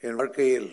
என் வாழ்க்கையில்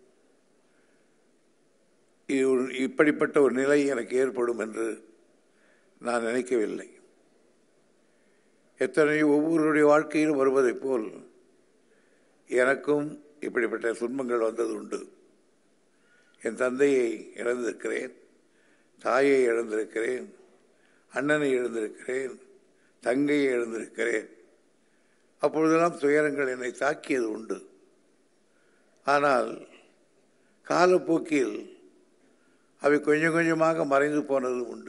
இது ஒரு- இப்படிப்பட்ட ஒரு நிலை எனக்கு ஏற்படும் என்று நான் நினைக்கவில்லை எத்தனையோ ஒவ்வொருடைய வாழ்க்கையிலும் வருவதைப் போல் எனக்கும் இப்படிப்பட்ட துன்பங்கள் வந்தது உண்டு என் தந்தையை இழந்திருக்கிறேன் தாயை இழந்திருக்கிறேன் அண்ணனை இழந்திருக்கிறேன் தங்கையை இழந்திருக்கிறேன் அப்பொழுதெல்லாம் துயரங்கள் என்னை தாக்கியது உண்டு ஆனால் காலப்போக்கில் அவை கொஞ்சம் கொஞ்சமாக மறைந்து போனது உண்டு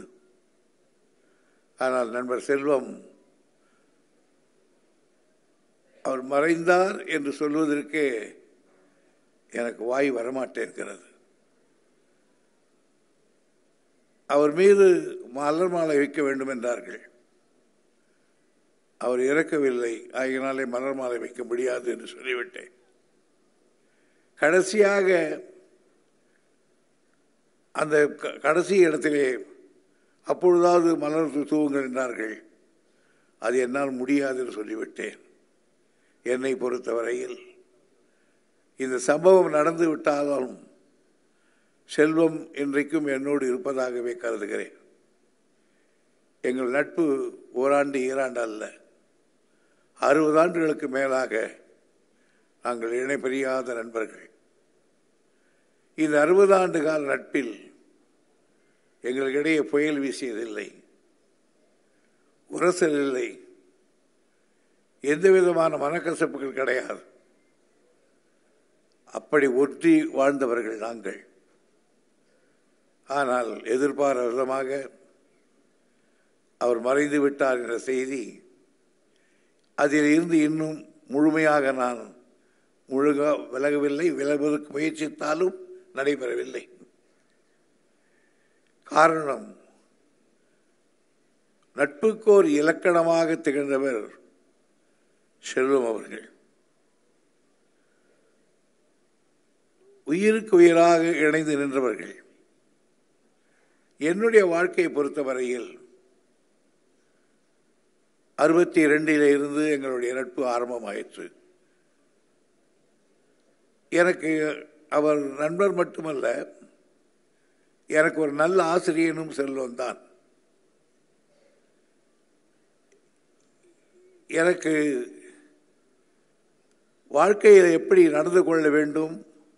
ஆனால் நண்பர் செல்வம் அவர் மறைந்தார் என்று சொல்வதற்கே எனக்கு வாய் வரமாட்டேங்கிறது அவர் மீது மலர் மாலை வைக்க வேண்டும் என்றார்கள் அவர் இறக்கவில்லை ஆகினாலே மலர் மாலை வைக்க முடியாது என்று சொல்லிவிட்டேன் கடைசியாக அந்த க- கடைசி இடத்திலே அப்பொழுதாவது மலர் தூவுங்கள் என்றார்கள் அது என்னால் முடியாது என்று சொல்லிவிட்டேன் என்னை பொறுத்தவரையில் இந்த சம்பவம் நடந்து விட்டாலும் செல்வம் இன்றைக்கும் என்னோடு இருப்பதாகவே கருதுகிறேன் எங்கள் நட்பு ஓராண்டு ஈராண்டு அல்ல அறுபது ஆண்டுகளுக்கு மேலாக நாங்கள் இணை பிரியாத நண்பர்கள் இந்த அறுபது ஆண்டு கால நட்பில் எங்களுக்கிடையே புயல் வீசியதில்லை உரசல் இல்லை எந்த விதமான மனக்கசப்புகள் கிடையாது அப்படி ஒற்றி வாழ்ந்தவர்கள் நாங்கள் ஆனால் எதிர்பாராத விதமாக அவர் மறைந்து விட்டார் என்ற செய்தி அதில் இருந்து இன்னும் முழுமையாக நான் முழுக விலகவில்லை விலகுவதற்கு முயற்சித்தாலும் நடைபெறவில்லை காரணம் நட்புக்கு ஒரு இலக்கணமாக திகழ்ந்தவர் செல்வம் அவர்கள் உயிருக்கு உயிராக இணைந்து நின்றவர்கள் என்னுடைய வாழ்க்கையை பொறுத்தவரையில் அறுபத்தி இரண்டில இருந்து எங்களுடைய நட்பு ஆரம்பமாயிற்று எனக்கு அவர் நண்பர் மட்டுமல்ல எனக்கு ஒரு நல்ல ஆசிரியனும் செல்வம் தான் எனக்கு வாழ்க்கையில் எப்படி நடந்து கொள்ள வேண்டும்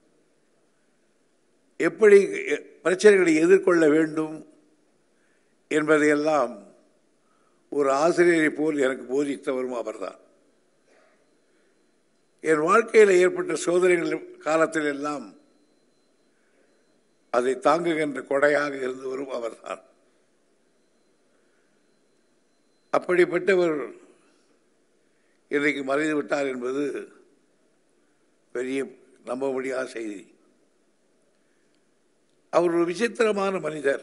எப்படி பிரச்சனைகளை எதிர்கொள்ள வேண்டும் என்பதையெல்லாம் ஒரு ஆசிரியரை போல் எனக்கு போதித்தவரும் அவர்தான் என் வாழ்க்கையில் ஏற்பட்ட சோதனைகள் காலத்தில் எல்லாம் அதை தாங்குகின்ற கொடையாக இருந்தவரும் அவர்தான் அப்படிப்பட்டவர் இன்றைக்கு மறைந்து விட்டார் என்பது பெரிய நம்ப முடியாத செய்தி அவர் ஒரு விசித்திரமான மனிதர்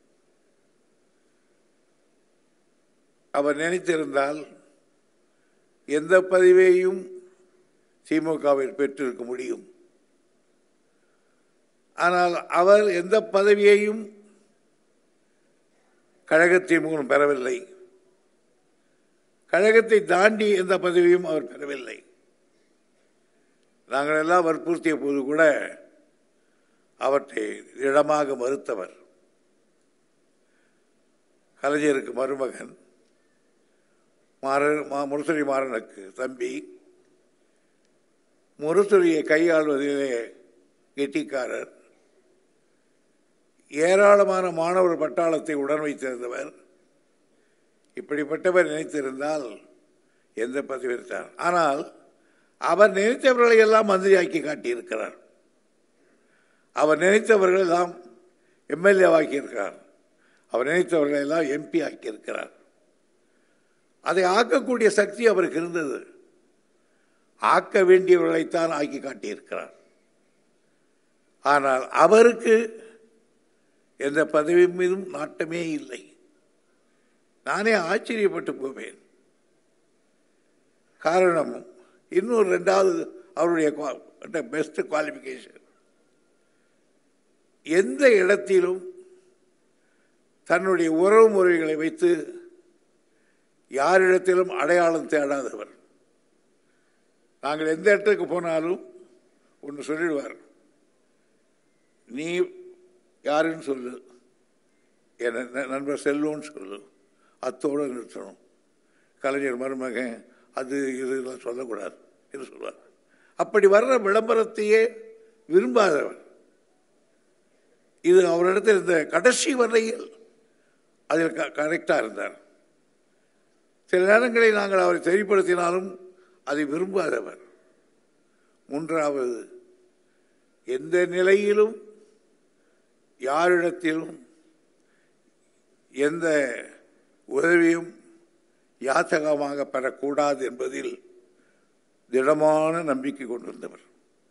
அவர் நினைத்திருந்தால் எந்த பதவியையும் திமுகவில் பெற்றிருக்க முடியும் ஆனால் அவர் எந்த பதவியையும் கழகத்தின் மூலம் பெறவில்லை கழகத்தை தாண்டி எந்த பதவியும் அவர் பெறவில்லை நாங்கள் எல்லாம் வற்புறுத்திய போது கூட அவற்றை இடமாக மறுத்தவர் கலைஞருக்கு மருமகன் மாறன் மா முரசொலி மாறனுக்கு தம்பி முரசொலியை கையாள்வதிலே கெட்டிக்காரர் ஏராளமான மாணவர் பட்டாளத்தை உடன் வைத்திருந்தவர் இப்படிப்பட்டவர் நினைத்திருந்தால் எந்த பதவி இருந்தார் ஆனால் அவர் நினைத்தவர்களை எல்லாம் மந்திரியாக்கி காட்டியிருக்கிறார் அவர் நினைத்தவர்கள் எல்லாம் எம்எல்ஏ ஆக்கியிருக்கிறார் அவர் நினைத்தவர்களை எல்லாம் எம்பி ஆக்கியிருக்கிறார் அதை ஆக்கக்கூடிய சக்தி அவருக்கு இருந்தது ஆக்க வேண்டியவர்களைத்தான் ஆக்கி காட்டியிருக்கிறார் ஆனால் அவருக்கு எந்த பதவி மீதும் நாட்டமே இல்லை நானே ஆச்சரியப்பட்டு போவேன் காரணம் இன்னொரு ரெண்டாவது அவருடைய பெஸ்ட் குவாலிஃபிகேஷன் எந்த இடத்திலும் தன்னுடைய உறவு முறைகளை வைத்து யாரிடத்திலும் அடையாளம் தேடாதவர் நாங்கள் எந்த இடத்துக்கு போனாலும் ஒன்று சொல்லிடுவார் நீ யாருன்னு சொல்லு என் ந- நண்பர் செல்வம்னு சொல்லு அத்தோடு நிறுத்தணும் கலைஞர் மருமகன் அது இது இதெல்லாம் சொல்லக்கூடாது என்று சொல்வார் அப்படி வர்ற விளம்பரத்தையே விரும்பாதவர் இது அவரிடத்தில் இருந்த கடைசி வரையில் அதில் கரெக்டாக இருந்தார் சில நேரங்களில் நாங்கள் அவரை சரிப்படுத்தினாலும் அதை விரும்பாதவர் மூன்றாவது எந்த நிலையிலும் யாரிடத்திலும் எந்த உதவியும் யாத்தகமாக பெறக்கூடாது என்பதில் திடமான நம்பிக்கை கொண்டிருந்தவர்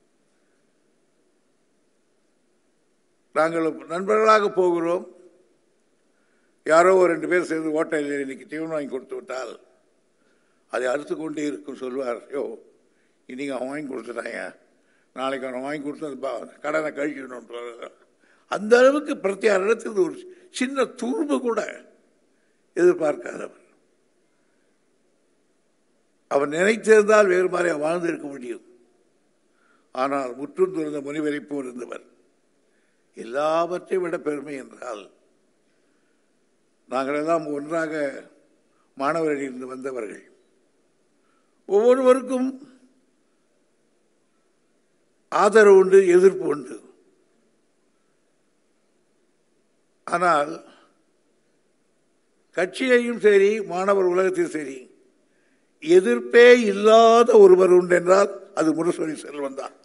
நாங்கள் நண்பர்களாக போகிறோம் யாரோ ஒரு ரெண்டு பேர் சேர்ந்து ஹோட்டலில் இன்னைக்கு டிஃபன் வாங்கி கொடுத்து விட்டால் அதை அறுத்து கொண்டே இருக்கும் சொல்வார் யோ இன்னைக்கு அவன் வாங்கி கொடுத்துட்டாங்க நாளைக்கு அவன் வாங்கி கொடுத்து அந்த பா- கடனை கழிக்கணும் அந்த அளவுக்கு பிரத்தியாரிடத்தில் ஒரு சின்ன துரும்பு கூட எதிர்பார்க்காதவர் அவர் நினைத்திருந்தால் வேறு மாதிரி வாழ்ந்திருக்க முடியும் ஆனால் முற்றும் துறந்த முனிவரை போல் இருந்தவர் எல்லாவற்றையும் விட பெருமை என்றால் நாங்கள் எல்லாம் ஒன்றாக மாணவரிலிருந்து வந்தவர்கள் ஒவ்வொருவருக்கும் ஆதரவு உண்டு எதிர்ப்பு உண்டு ஆனால் கட்சியையும் சரி மாணவர் உலகத்தில் சரி எதிர்ப்பே இல்லாத ஒருவர் உண்டு என்றால் அது முரசொலி செல்வன் தான்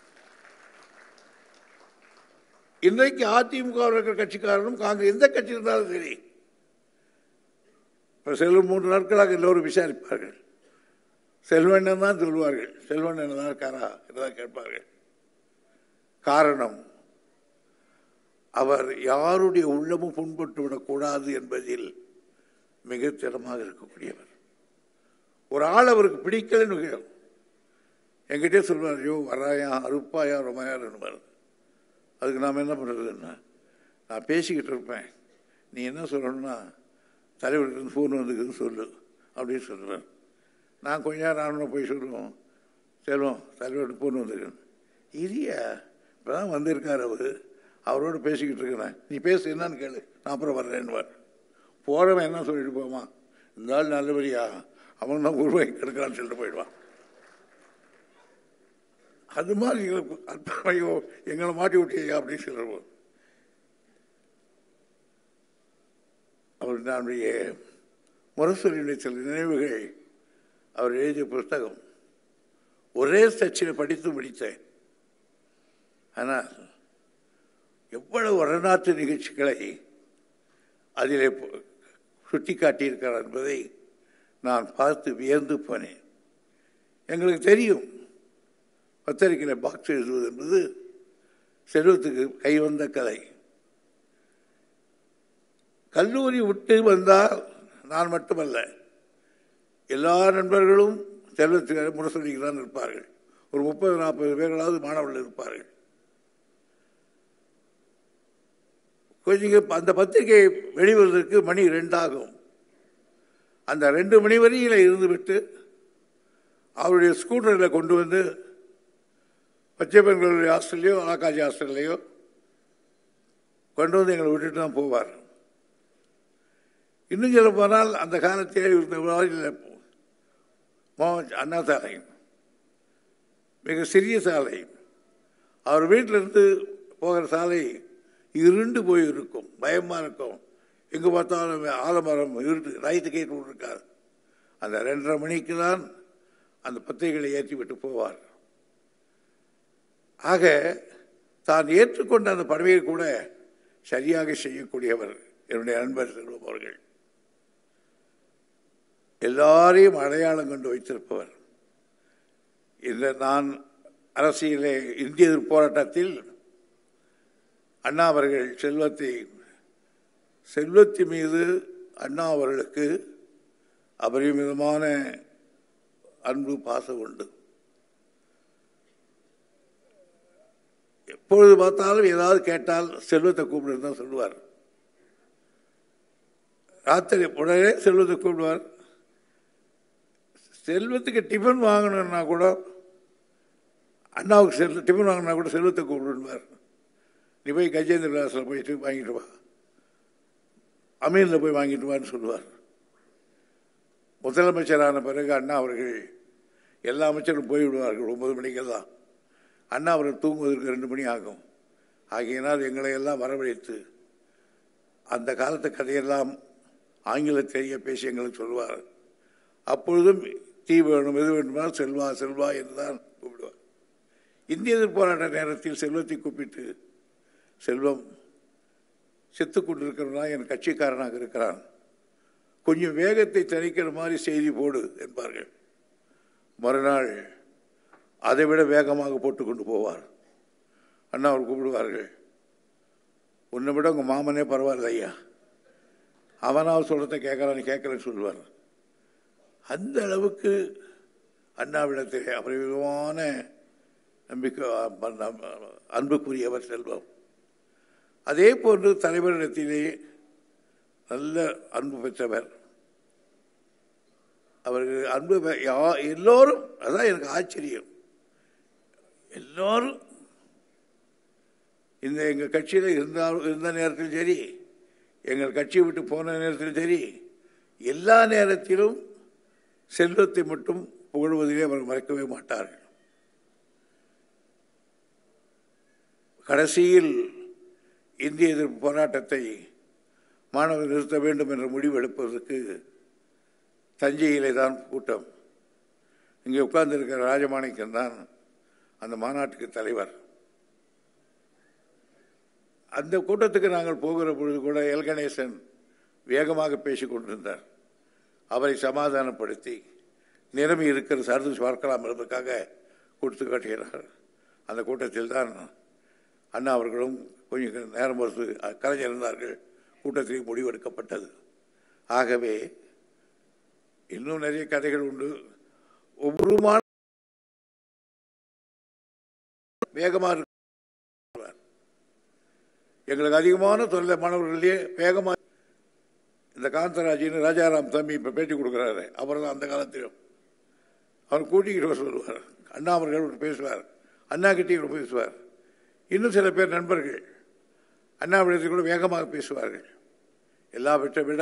இன்றைக்கு அதிமுக வில் இருக்கிற கட்சிக்காரனும் காங்கிரஸ் எந்த கட்சி இருந்தாலும் சரி இப்ப செல்வம் மூன்று நாட்களாக எல்லோரும் விசாரிப்பார்கள் செல்வண்ணன் தான் சொல்வார்கள் செல்வண்ணன் தான் இருக்காரா என்றுதான் கேட்பார்கள் காரணம் அவர் யாருடைய உள்ளமும் புண்பட்டு விடக்கூடாது என்பதில் மிக திடமாக இருக்கக்கூடியவர் ஒரு ஆள் அவருக்கு பிடிக்கலன்னு என்கிட்டே சொல்வார் ஐயோ வராயா அறுப்பாயா ரொமையார் என்பார் அதுக்கு நாம் என்ன பண்ணுறதுன்னா நான் பேசிக்கிட்டு இருப்பேன் நீ என்ன சொல்லணும்னா தலைவர்கிட்ட ஃபோன் வந்துக்குதுன்னு சொல்லு அப்படின்னு சொல்லுவேன் நான் கொஞ்ச நேரம் ஆனோன்னு போய் சொல்லுவோம் செல்வம் தலைவர்கிட்ட ஃபோன் வந்துருக்குன்னு இல்லையா இப்போ தான் வந்திருக்கார் அவர் அவரோட பேசிக்கிட்டு இருக்கிறேன் நீ பேசு என்னன்னு கேளு நான் அப்புறம் வர்றேன்னுவார் போகிறவன் என்ன சொல்லிட்டு போமா இந்த ஆள் நல்லபடியா அவன் தான் உருவாக்கி கெடுக்கிறான்னு சொல்லிட்டு போயிடுவான் அது மாதிரி எங்களுக்கு அற்புதம், ஐயோ எங்களை மாட்டி விட்டியா அப்படின்னு சொல்லுவோம் அவர் நம்முடைய முரசொலியுடைய சில நினைவுகள் அவர் எழுதிய புஸ்தகம் ஒரே சச்சில் படித்து முடித்தேன் ஆனால் எவ்வளவு வரலாற்று நிகழ்ச்சிகளை அதிலே சுட்டி காட்டியிருக்கிறார் என்பதை நான் பார்த்து வியந்து போனேன் எங்களுக்கு தெரியும் பத்திரிகையில் பாக்ஸ் எழுதுவது என்பது செல்வத்துக்கு கைவந்த கலை கல்லூரி விட்டு வந்தால் நான் மட்டுமல்ல எல்லா நண்பர்களும் செல்வத்துக்கு முரசொலிக்கு தான் இருப்பார்கள் ஒரு முப்பது நாற்பது பேர்களாவது மாணவர்கள் இருப்பார்கள் கொஞ்சம் அந்த பத்திரிகை வெளிவருவதற்கு மணி ரெண்டாகும் அந்த ரெண்டு மணி வரையில இருந்துவிட்டு அவருடைய ஸ்கூட்டரில் கொண்டு வந்து பச்சை பெண்களுடைய ஹாஸ்டல்லையோ ஆகாஜி ஹாஸ்டல்லையோ கொண்டு வந்து எங்களை விட்டுட்டு தான் போவார் இன்னும் சொல்ல போனால் அந்த காலத்தில் இருந்த வாரியில் அண்ணா சாலை மிக சிறிய சாலை அவர் வீட்டிலிருந்து போகிற சாலை இருண்டு போய் இருக்கும் பயமாக இருக்கும் எங்கே பார்த்தாலும் ஆலமரம் இருட்டு ரைட்டு கேட்டு இருக்காது அந்த ரெண்டரை மணிக்கு தான் அந்த பத்திரிகைகளை ஏற்றி விட்டு போவார் ஆக தான் ஏற்றுக்கொண்ட அந்த பதவியை கூட சரியாக செய்யக்கூடியவர் என்னுடைய நண்பர் செல்வம் அவர்கள் எல்லாரையும் அடையாளம் கொண்டு வைத்திருப்பவர் இந்த நான் அரசியலே இந்திய எதிர்ப்பு போராட்டத்தில் அண்ணா அவர்கள் செல்வத்தை செல்வத்தி மீது அண்ணா அவர்களுக்கு அபரிமிதமான அன்பு பாசம் உண்டு எப்பொழுது பார்த்தாலும் ஏதாவது கேட்டால் செல்வத்தை கூப்பிடுன்னு தான் சொல்லுவார் ராத்திரி உடனே செல்வத்தை கூப்பிடுவார் செல்வத்துக்கு டிஃபன் வாங்கணும்னா கூட அண்ணாவுக்கு செல் டிஃபன் வாங்கினா கூட செல்வத்தை கூப்பிடுவார் நீ போய் கஜேந்திர விலாசில் போயிட்டு வாங்கிட்டு வா அமீனில் போய் வாங்கிட்டு வான்னு சொல்லுவார் முதலமைச்சரான பிறகு அண்ணா அவர்கள் எல்லா அமைச்சரும் போய்விடுவார்கள் ஒன்பது மணிக்கெல்லாம் அண்ணா அவர்கள் தூங்குவதற்கு ரெண்டு மணி ஆகும் ஆகையினால் எங்களை எல்லாம் வரவழைத்து அந்த காலத்து கதையெல்லாம் ஆங்கிலத்திலேயே பேசி எங்களுக்கு சொல்வார் அப்பொழுதும் தீ வேணும் எது வேண்டுமானால் செல்வா செல்வா என்றுதான் கூப்பிடுவார் இந்திய எதிர்ப்பு போராட்ட நேரத்தில் செல்வத்தை கூப்பிட்டு செல்வம் செத்து கொண்டிருக்கிறவனா என் கட்சிக்காரனாக இருக்கிறான் கொஞ்சம் வேகத்தை தணிக்கிற மாதிரி செய்தி போடு என்பார்கள் மறுநாள் அதைவிட வேகமாக போட்டு கொண்டு போவார் அண்ணா அவர் கூப்பிடுவார்கள் உன்னை விட உங்கள் மாமனே பரவாயில்ல ஐயா அவனாவது சொல்கிறத கேட்கறான்னு கேட்கலன்னு சொல்லுவார் அந்த அளவுக்கு அண்ணாவிடத்தில் அபரிவிதமான நம்பிக்கை அன்புக்குரியவர் செல்வம் அதே போன்று தலைவரிடத்திலே நல்ல அன்பு பெற்றவர் அவர்கள் அன்பு பெ- யா- எல்லோரும் அதான் எனக்கு ஆச்சரியம் எல்லோரும் இந்த எங்கள் கட்சியில் இருந்தாலும் இருந்த நேரத்திலும் சரி எங்கள் கட்சியை விட்டு போன நேரத்திலும் சரி எல்லா நேரத்திலும் செல்வத்தை மட்டும் புகழ்வதிலே அவர் மறக்கவே மாட்டார்கள் கடைசியில் இந்திய எதிர்ப்பு போராட்டத்தை மாணவர் நிறுத்த வேண்டும் என்ற முடிவு எடுப்பதற்கு தஞ்சையிலே தான் கூட்டம் இங்கே உட்கார்ந்திருக்கிற ராஜமாணிக்கம் தான் அந்த மாநாட்டுக்கு தலைவர் அந்த கூட்டத்துக்கு நாங்கள் போகிற பொழுது கூட எல் கணேசன் வேகமாக பேசிக் கொண்டிருந்தார் அவரை சமாதானப்படுத்தி நிரம்பி இருக்கிற சர்து பார்க்கலாம் என்பதற்காக கொடுத்து காட்டுகிறார் அந்த கூட்டத்தில் தான் அண்ணா அவர்களும் கொஞ்சம் நேரம் பொறுத்து கலைஞர் இருந்தார்கள் கூட்டத்தில் முடிவெடுக்கப்பட்டது ஆகவே இன்னும் நிறைய கதைகள் உண்டு ஒவ்வொரு மாணவ வேகமாக இருக்கு எங்களுக்கு அதிகமான தொல்லை மாணவர்களே வேகமாக இந்த காந்தராஜின்னு ராஜாராம் தம்பி இப்போ பேட்டி கொடுக்குறாரு அவர் தான் அந்த காலத்திலும் அவர் கூட்டிக்கிட்டு வர சொல்லுவார் அண்ணா அவர்கள் பேசுவார் அண்ணா கிட்டே பேசுவார் இன்னும் சில பேர் நண்பர்கள் அண்ணா விடத்தில் கூட வேகமாக பேசுவார்கள் எல்லாவற்றை விட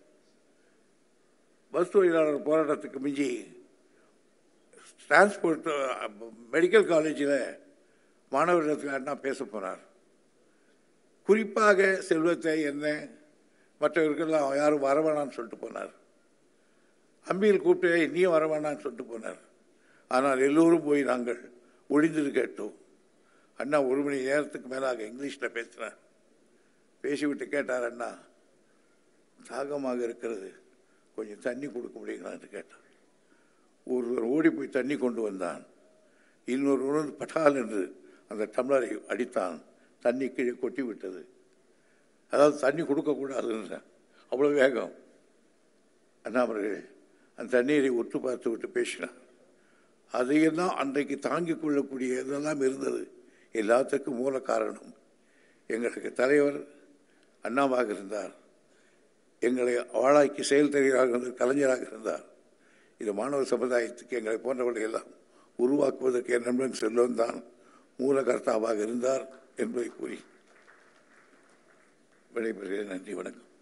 பஸ் தொழிலாளர் போராட்டத்துக்கு மிஞ்சி டிரான்ஸ்போர்ட் மெடிக்கல் காலேஜில் மாணவரிடத்தில் அண்ணா பேச போனார் குறிப்பாக செல்வத்தை என்ன மற்றவர்கள்லாம் யாரும் வர வேணாம்னு சொல்லிட்டு போனார் அம்பியில் கூப்பிட்டு நீயும் வர வேணாம்னு சொல்லிட்டு போனார் ஆனால் எல்லோரும் போய் நாங்கள் ஒளிந்தது கேட்டோம் அண்ணா ஒரு மணி நேரத்துக்கு மேலாக இங்கிலீஷில் பேசினார் பேசிவிட்டு கேட்டார் அண்ணா தாகமாக இருக்கிறது கொஞ்சம் தண்ணி கொடுக்க முடியுங்களான்னு கேட்டார் ஒருவர் ஓடி போய் தண்ணி கொண்டு வந்தான் இன்னொரு வந்து பட்டால் என்று அந்த டம்ளரை அடித்தான் தண்ணி கீழே கொட்டி விட்டது அதாவது தண்ணி கொடுக்கக்கூடாதுன்ற அவ்வளோ வேகம் அண்ணா அவர்கள் அந்த தண்ணீரை ஒட்டு பார்த்து விட்டு பேசினார் அதையெல்லாம் அன்றைக்கு தாங்கிக் கொள்ளக்கூடிய இதெல்லாம் இருந்தது எல்லாத்துக்கும் மூல காரணம் எங்களுக்கு தலைவர் அண்ணாவாக இருந்தார் எங்களை ஆளாக்கி செயல் தலைவராக இருந்த கலைஞராக இருந்தார் இது மாணவ சமுதாயத்துக்கு எங்களை போன்றவர்களை எல்லாம் உருவாக்குவதற்கு என் நண்பன் செல்வம் தான் மூலகர்த்தாவாக இருந்தார் என்பதை கூறி விடைபெறுகிறேன் நன்றி வணக்கம்